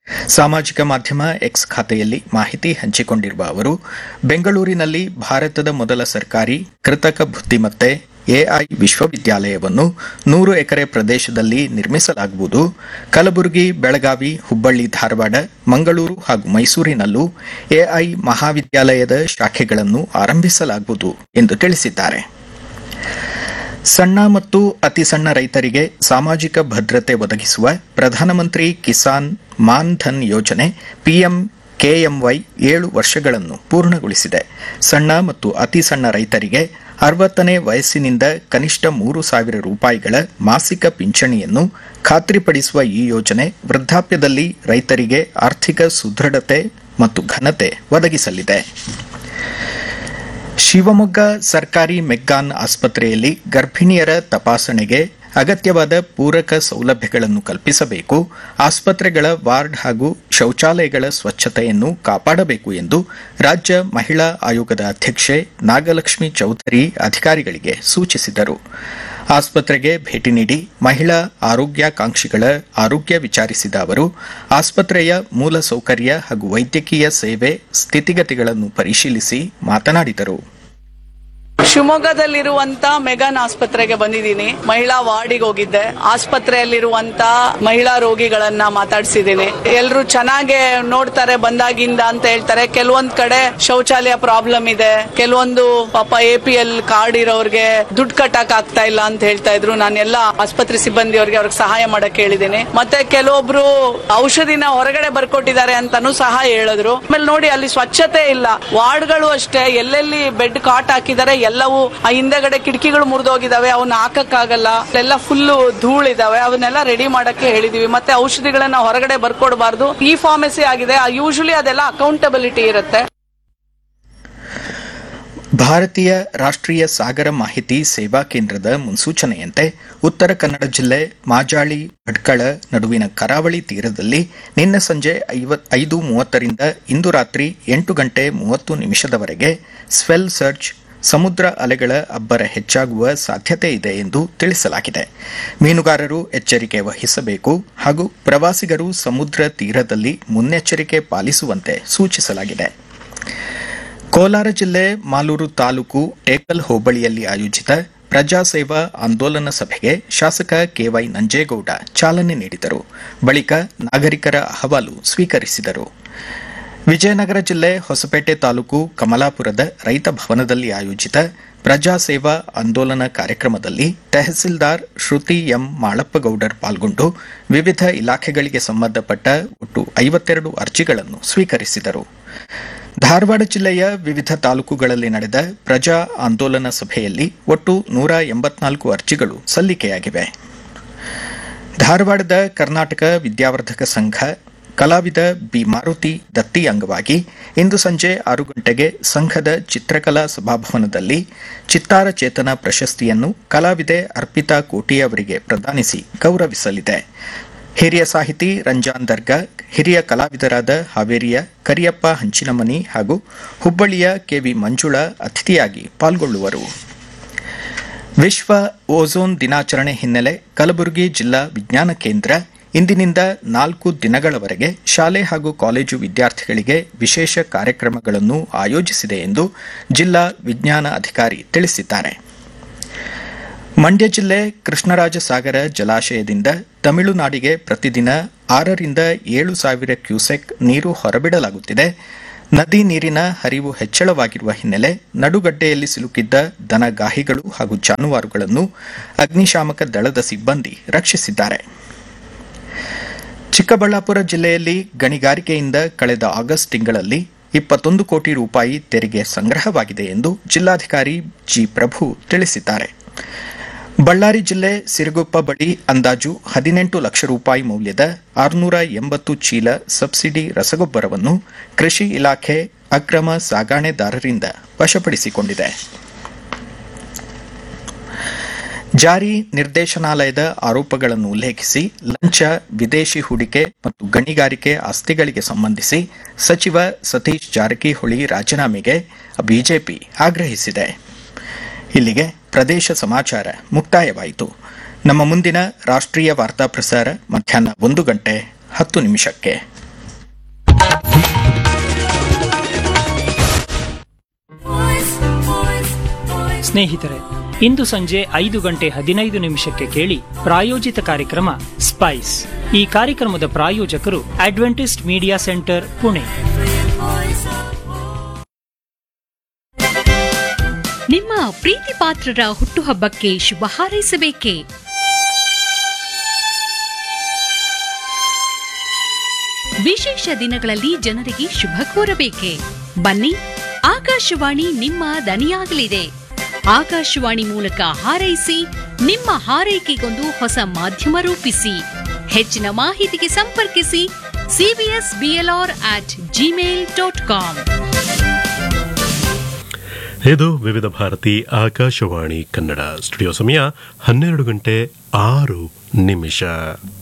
ಸಾಮಾಜಿಕ ಮಾಧ್ಯಮ ಎಕ್ಸ್ ಖಾತೆಯಲ್ಲಿ ಮಾಹಿತಿ ಹಂಚಿಕೊಂಡಿರುವ ಅವರು ಬೆಂಗಳೂರಿನಲ್ಲಿ ಭಾರತದ ಮೊದಲ ಸರ್ಕಾರಿ ಕೃತಕ ಬುದ್ದಿಮತ್ತೆ ಎಐ ವಿಶ್ವವಿದ್ಯಾಲಯವನ್ನು ನೂರು ಎಕರೆ ಪ್ರದೇಶದಲ್ಲಿ ನಿರ್ಮಿಸಲಾಗುವುದು ಕಲಬುರಗಿ ಬೆಳಗಾವಿ ಹುಬ್ಬಳ್ಳಿ ಧಾರವಾಡ ಮಂಗಳೂರು ಹಾಗೂ ಮೈಸೂರಿನಲ್ಲೂ ಎಐ ಮಹಾವಿದ್ಯಾಲಯದ ಶಾಖೆಗಳನ್ನು ಆರಂಭಿಸಲಾಗುವುದು ಎಂದು ತಿಳಿಸಿದ್ದಾರೆ ಸಣ್ಣ ಮತ್ತು ಅತಿ ಸಣ್ಣ ರೈತರಿಗೆ ಸಾಮಾಜಿಕ ಭದ್ರತೆ ಒದಗಿಸುವ ಪ್ರಧಾನಮಂತ್ರಿ ಕಿಸಾನ್ ಮಾನ್ ಧನ್ ಯೋಜನೆ ಪಿಎಂ ಕೆಎಂವೈ ಏಳು ವರ್ಷಗಳನ್ನು ಪೂರ್ಣಗೊಳಿಸಿದೆ ಸಣ್ಣ ಮತ್ತು ಅತಿ ಸಣ್ಣ ರೈತರಿಗೆ ಅರವತ್ತನೇ ವಯಸ್ಸಿನಿಂದ ಕನಿಷ್ಠ ಮೂರು ಸಾವಿರ ರೂಪಾಯಿಗಳ ಮಾಸಿಕ ಪಿಂಚಣಿಯನ್ನು ಖಾತ್ರಿಪಡಿಸುವ ಈ ಯೋಜನೆ ವೃದ್ಧಾಪ್ಯದಲ್ಲಿ ರೈತರಿಗೆ ಆರ್ಥಿಕ ಸುದೃಢತೆ ಮತ್ತು ಘನತೆ ಒದಗಿಸಲಿದೆ ಶಿವಮೊಗ್ಗ ಸರ್ಕಾರಿ ಮೆಗ್ಗಾನ್ ಆಸ್ಪತ್ರೆಯಲ್ಲಿ ಗರ್ಭಿಣಿಯರ ತಪಾಸಣೆಗೆ ಅಗತ್ಯವಾದ ಪೂರಕ ಸೌಲಭ್ಯಗಳನ್ನು ಕಲ್ಪಿಸಬೇಕು ಆಸ್ಪತ್ರೆಗಳ ವಾರ್ಡ್ ಹಾಗೂ ಶೌಚಾಲಯಗಳ ಸ್ವಚ್ಛತೆಯನ್ನು ಕಾಪಾಡಬೇಕು ಎಂದು ರಾಜ್ಯ ಮಹಿಳಾ ಆಯೋಗದ ಅಧ್ಯಕ್ಷೆ ನಾಗಲಕ್ಷ್ಮಿ ಚೌಧರಿ ಅಧಿಕಾರಿಗಳಿಗೆ ಸೂಚಿಸಿದರು ಆಸ್ಪತ್ರೆಗೆ ಭೇಟಿ ನೀಡಿ ಮಹಿಳಾ ಆರೋಗ್ಯಾಕಾಂಕ್ಷಿಗಳ ಆರೋಗ್ಯ ವಿಚಾರಿಸಿದ ಅವರು ಆಸ್ಪತ್ರೆಯ ಮೂಲ ಸೌಕರ್ಯ ಹಾಗೂ ವೈದ್ಯಕೀಯ ಸೇವೆ ಸ್ಥಿತಿಗತಿಗಳನ್ನು ಪರಿಶೀಲಿಸಿ ಮಾತನಾಡಿದರು ಶಿವಮೊಗ್ಗದಲ್ಲಿರುವಂತ ಮೆಗಾನ್ ಆಸ್ಪತ್ರೆಗೆ ಬಂದಿದ್ದೀನಿ ಮಹಿಳಾ ವಾರ್ಡಿಗೆ ಹೋಗಿದ್ದೆ ಆಸ್ಪತ್ರೆಯಲ್ಲಿರುವಂತ ಮಹಿಳಾ ರೋಗಿಗಳನ್ನ ಮಾತಾಡ್ಸಿದ್ದೀನಿ ಎಲ್ರು ಚೆನ್ನಾಗೆ ನೋಡ್ತಾರೆ ಬಂದಾಗಿಂದ ಅಂತ ಹೇಳ್ತಾರೆ ಕೆಲವೊಂದ್ ಕಡೆ ಶೌಚಾಲಯ ಪ್ರಾಬ್ಲಮ್ ಇದೆ ಕೆಲವೊಂದು ಪಾಪ ಎ ಪಿ ಎಲ್ ಕಾರ್ಡ್ ಇರೋರ್ಗೆ ದುಡ್ಡು ಕಟ್ಟಕ್ ಆಗ್ತಾ ಇಲ್ಲ ಅಂತ ಹೇಳ್ತಾ ಇದ್ರು ನಾನೆಲ್ಲ ಆಸ್ಪತ್ರೆ ಸಿಬ್ಬಂದಿಯವ್ರಿಗೆ ಅವ್ರಿಗೆ ಸಹಾಯ ಮಾಡಕ್ ಹೇಳಿದ್ದೀನಿ ಮತ್ತೆ ಕೆಲವೊಬ್ರು ಔಷಧಿನ ಹೊರಗಡೆ ಬರ್ಕೊಟ್ಟಿದ್ದಾರೆ ಅಂತಾನು ಸಹ ಹೇಳಿದ್ರು ಆಮೇಲೆ ನೋಡಿ ಅಲ್ಲಿ ಸ್ವಚ್ಛತೆ ಇಲ್ಲ ವಾರ್ಡ್ಗಳು ಅಷ್ಟೇ ಎಲ್ಲೆಲ್ಲಿ ಬೆಡ್ ಕಾಟ್ ಹಾಕಿದ್ದಾರೆ ಎಲ್ಲವೂ ಆ ಹಿಂದೆಗಡೆ ಕಿಟಕಿಗಳು ಮುರಿದೋಗಿದಾವೆ ಅವನ್ನ ಹಾಕಕ್ಕಾಗಲ್ಲ ಎಲ್ಲ ಫುಲ್ ಧೂಳಿದಾವೆ ಅವನ್ನೆಲ್ಲ ರೆಡಿ ಮಾಡಕ್ಕೆ ಹೇಳಿದೀವಿ ಮತ್ತೆ ಔಷಧಿಗಳನ್ನ ಹೊರಗಡೆ ಬರ್ಕೊಡ್ಬಾರ್ದು ಈ ಫಾರ್ಮಸಿ ಆಗಿದೆ ಯೂಶಲಿ ಅದೆಲ್ಲ ಅಕೌಂಟಬಿಲಿಟಿ ಇರುತ್ತೆ ಭಾರತೀಯ ರಾಷ್ಟ್ರೀಯ ಸಾಗರ ಮಾಹಿತಿ ಸೇವಾ ಕೇಂದ್ರದ ಮುನ್ಸೂಚನೆಯಂತೆ ಉತ್ತರ ಕನ್ನಡ ಜಿಲ್ಲೆ ಮಾಜಾಳಿ ಭಟ್ಕಳ ನಡುವಿನ ಕರಾವಳಿ ತೀರದಲ್ಲಿ ನಿನ್ನೆ ಸಂಜೆ ಐದು ಮೂವತ್ತರಿಂದ ಇಂದು ರಾತ್ರಿ ಎಂಟು ಗಂಟೆ ಮೂವತ್ತು ನಿಮಿಷದವರೆಗೆ ಸ್ವೆಲ್ ಸರ್ಚ್ ಸಮುದ್ರ ಅಲೆಗಳ ಅಬ್ಬರ ಹೆಚ್ಚಾಗುವ ಸಾಧ್ಯತೆ ಇದೆ ಎಂದು ತಿಳಿಸಲಾಗಿದೆ ಮೀನುಗಾರರು ಎಚ್ಚರಿಕೆ ವಹಿಸಬೇಕು ಹಾಗೂ ಪ್ರವಾಸಿಗರು ಸಮುದ್ರ ತೀರದಲ್ಲಿ ಮುನ್ನೆಚ್ಚರಿಕೆ ಪಾಲಿಸುವಂತೆ ಸೂಚಿಸಲಾಗಿದೆ ಕೋಲಾರ ಜಿಲ್ಲೆ ಮಾಲೂರು ತಾಲೂಕು ಏಕಲ್ ಹೋಬಳಿಯಲ್ಲಿ ಆಯೋಜಿತ ಪ್ರಜಾಸೇವಾ ಆಂದೋಲನ ಸಭೆಗೆ ಶಾಸಕ ಕೆವೈ ನಂಜೇಗೌಡ ಚಾಲನೆ ನೀಡಿದರು ಬಳಿಕ ನಾಗರಿಕರ ಅಹವಾಲು ಸ್ವೀಕರಿಸಿದರು ವಿಜಯನಗರ ಜಿಲ್ಲೆ ಹೊಸಪೇಟೆ ತಾಲೂಕು ಕಮಲಾಪುರದ ರೈತ ಭವನದಲ್ಲಿ ಆಯೋಜಿತ ಪ್ರಜಾಸೇವಾ ಆಂದೋಲನ ಕಾರ್ಯಕ್ರಮದಲ್ಲಿ ತಹಸೀಲ್ದಾರ್ ಶ್ರುತಿ ಎಂ ಮಾಳಪ್ಪಗೌಡರ್ ಪಾಲ್ಗೊಂಡು ವಿವಿಧ ಇಲಾಖೆಗಳಿಗೆ ಸಂಬಂಧಪಟ್ಟ ಒಟ್ಟು ಐವತ್ತೆರಡು ಅರ್ಜಿಗಳನ್ನು ಸ್ವೀಕರಿಸಿದರು ಧಾರವಾಡ ಜಿಲ್ಲೆಯ ವಿವಿಧ ತಾಲೂಕುಗಳಲ್ಲಿ ನಡೆದ ಪ್ರಜಾ ಆಂದೋಲನ ಸಭೆಯಲ್ಲಿ ಒಟ್ಟು ನೂರ ಎಂಬತ್ನಾಲ್ಕು ಅರ್ಜಿಗಳು ಸಲ್ಲಿಕೆಯಾಗಿವೆ ಧಾರವಾಡದ ಕರ್ನಾಟಕ ವಿದ್ಯಾವರ್ಧಕ ಸಂಘ ಕಲಾವಿದ ಬಿ ಮಾರುತಿ ದತ್ತಿ ಅಂಗವಾಗಿ ಇಂದು ಸಂಜೆ ಆರು ಗಂಟೆಗೆ ಸಂಘದ ಚಿತ್ರಕಲಾ ಸಭಾಭವನದಲ್ಲಿ ಚಿತ್ತಾರ ಚೇತನ ಪ್ರಶಸ್ತಿಯನ್ನು ಕಲಾವಿದೆ ಅರ್ಪಿತಾ ಕೋಟಿ ಅವರಿಗೆ ಪ್ರದಾನಿಸಿ ಗೌರವಿಸಲಿದೆ ಹಿರಿಯ ಸಾಹಿತಿ ರಂಜಾನ್ ದರ್ಗಾ ಹಿರಿಯ ಕಲಾವಿದರಾದ ಹಾವೇರಿಯ ಕರಿಯಪ್ಪ ಹಂಚಿನಮನಿ ಹಾಗೂ ಹುಬ್ಬಳ್ಳಿಯ ಕೆವಿ ಮಂಜುಳಾ ಅತಿಥಿಯಾಗಿ ಪಾಲ್ಗೊಳ್ಳುವರು ವಿಶ್ವ ಓಝೋನ್ ದಿನಾಚರಣೆ ಹಿನ್ನೆಲೆ ಕಲಬುರಗಿ ಜಿಲ್ಲಾ ವಿಜ್ಞಾನ ಕೇಂದ್ರ ಇಂದಿನಿಂದ ನಾಲ್ಕು ದಿನಗಳವರೆಗೆ ಶಾಲೆ ಹಾಗೂ ಕಾಲೇಜು ವಿದ್ಯಾರ್ಥಿಗಳಿಗೆ ವಿಶೇಷ ಕಾರ್ಯಕ್ರಮಗಳನ್ನು ಆಯೋಜಿಸಿದೆ ಎಂದು ಜಿಲ್ಲಾ ವಿಜ್ಞಾನ ಅಧಿಕಾರಿ ತಿಳಿಸಿದ್ದಾರೆ ಮಂಡ್ಯ ಜಿಲ್ಲೆ ಕೃಷ್ಣರಾಜ ಸಾಗರ ಜಲಾಶಯದಿಂದ ತಮಿಳುನಾಡಿಗೆ ಪ್ರತಿದಿನ ಆರರಿಂದ ಏಳು ಸಾವಿರ ಕ್ಯೂಸೆಕ್ ನೀರು ಹೊರಬಿಡಲಾಗುತ್ತಿದೆ ನದಿ ನೀರಿನ ಹರಿವು ಹೆಚ್ಚಳವಾಗಿರುವ ಹಿನ್ನೆಲೆ ನಡುಗಡ್ಡೆಯಲ್ಲಿ ಸಿಲುಕಿದ್ದ ದನಗಾಹಿಗಳು ಹಾಗೂ ಜಾನುವಾರುಗಳನ್ನು ಅಗ್ನಿಶಾಮಕ ದಳದ ಸಿಬ್ಬಂದಿ ರಕ್ಷಿಸಿದ್ದಾರೆ ಚಿಕ್ಕಬಳ್ಳಾಪುರ ಜಿಲ್ಲೆಯಲ್ಲಿ ಗಣಿಗಾರಿಕೆಯಿಂದ ಕಳೆದ ಆಗಸ್ಟ್ ತಿಂಗಳಲ್ಲಿ ಇಪ್ಪತ್ತೊಂದು ಕೋಟಿ ರೂಪಾಯಿ ತೆರಿಗೆ ಸಂಗ್ರಹವಾಗಿದೆ ಎಂದು ಜಿಲ್ಲಾಧಿಕಾರಿ ಜಿ ಪ್ರಭು ತಿಳಿಸಿದ್ದಾರೆ ಬಳ್ಳಾರಿ ಜಿಲ್ಲೆ ಸಿರುಗುಪ್ಪ ಬಳಿ ಅಂದಾಜು ಹದಿನೆಂಟು ಲಕ್ಷ ರೂಪಾಯಿ ಮೌಲ್ಯದ ಆರುನೂರ ಎಂಬತ್ತು ಚೀಲ ಸಬ್ಸಿಡಿ ರಸಗೊಬ್ಬರವನ್ನು ಕೃಷಿ ಇಲಾಖೆ ಅಕ್ರಮ ಸಾಗಾಣೆದಾರರಿಂದ ವಶಪಡಿಸಿಕೊಂಡಿದೆ ಜಾರಿ ನಿರ್ದೇಶನಾಲಯದ ಆರೋಪಗಳನ್ನು ಉಲ್ಲೇಖಿಸಿ ಲಂಚ ವಿದೇಶಿ ಹೂಡಿಕೆ ಮತ್ತು ಗಣಿಗಾರಿಕೆ ಆಸ್ತಿಗಳಿಗೆ ಸಂಬಂಧಿಸಿ ಸಚಿವ ಸತೀಶ್ ಜಾರಕಿಹೊಳಿ ರಾಜೀನಾಮೆಗೆ ಬಿಜೆಪಿ ಆಗ್ರಹಿಸಿದೆ ಇಲ್ಲಿಗೆ ಪ್ರದೇಶ ಸಮಾಚಾರ ಮುಕ್ತಾಯವಾಯಿತು ನಮ್ಮ ಮುಂದಿನ ರಾಷ್ಟ್ರೀಯ ವಾರ್ತಾ ಪ್ರಸಾರ ಮಧ್ಯಾಹ್ನ ಒಂದು ಗಂಟೆ ಹತ್ತು ನಿಮಿಷಕ್ಕೆ ಸ್ನೇಹಿತರೆ ಇಂದು ಸಂಜೆ ಐದು ಗಂಟೆ ಹದಿನೈದು ನಿಮಿಷಕ್ಕೆ ಕೇಳಿ ಪ್ರಾಯೋಜಿತ ಕಾರ್ಯಕ್ರಮ ಸ್ಪೈಸ್ ಈ ಕಾರ್ಯಕ್ರಮದ ಪ್ರಾಯೋಜಕರು ಅಡ್ವೆಂಟಿಸ್ಟ್ ಮೀಡಿಯಾ ಸೆಂಟರ್ ಪುಣೆ ನಿಮ್ಮ ಪ್ರೀತಿ ಪಾತ್ರರ ಹುಟ್ಟುಹಬ್ಬಕ್ಕೆ ಶುಭ ಹಾರೈಸಬೇಕೇ ವಿಶೇಷ ದಿನಗಳಲ್ಲಿ ಜನರಿಗೆ ಶುಭ ಕೋರಬೇಕೆ ಬನ್ನಿ ಆಕಾಶವಾಣಿ ನಿಮ್ಮ ದನಿಯಾಗಲಿದೆ ಆಕಾಶವಾಣಿ ಮೂಲಕ ಹಾರೈಸಿ ನಿಮ್ಮ ಹಾರೈಕೆಗೊಂದು ಹೊಸ ಮಾಧ್ಯಮ ರೂಪಿಸಿ ಹೆಚ್ಚಿನ ಮಾಹಿತಿಗೆ ಸಂಪರ್ಕಿಸಿ C B S B L R at Gmail dot com ಇದು ವಿವಿಧ ಭಾರತಿ ಆಕಾಶವಾಣಿ ಕನ್ನಡ ಸ್ಟುಡಿಯೋ ಸಮಯ ಹನ್ನೆರಡು ಗಂಟೆ ಆರು ನಿಮಿಷ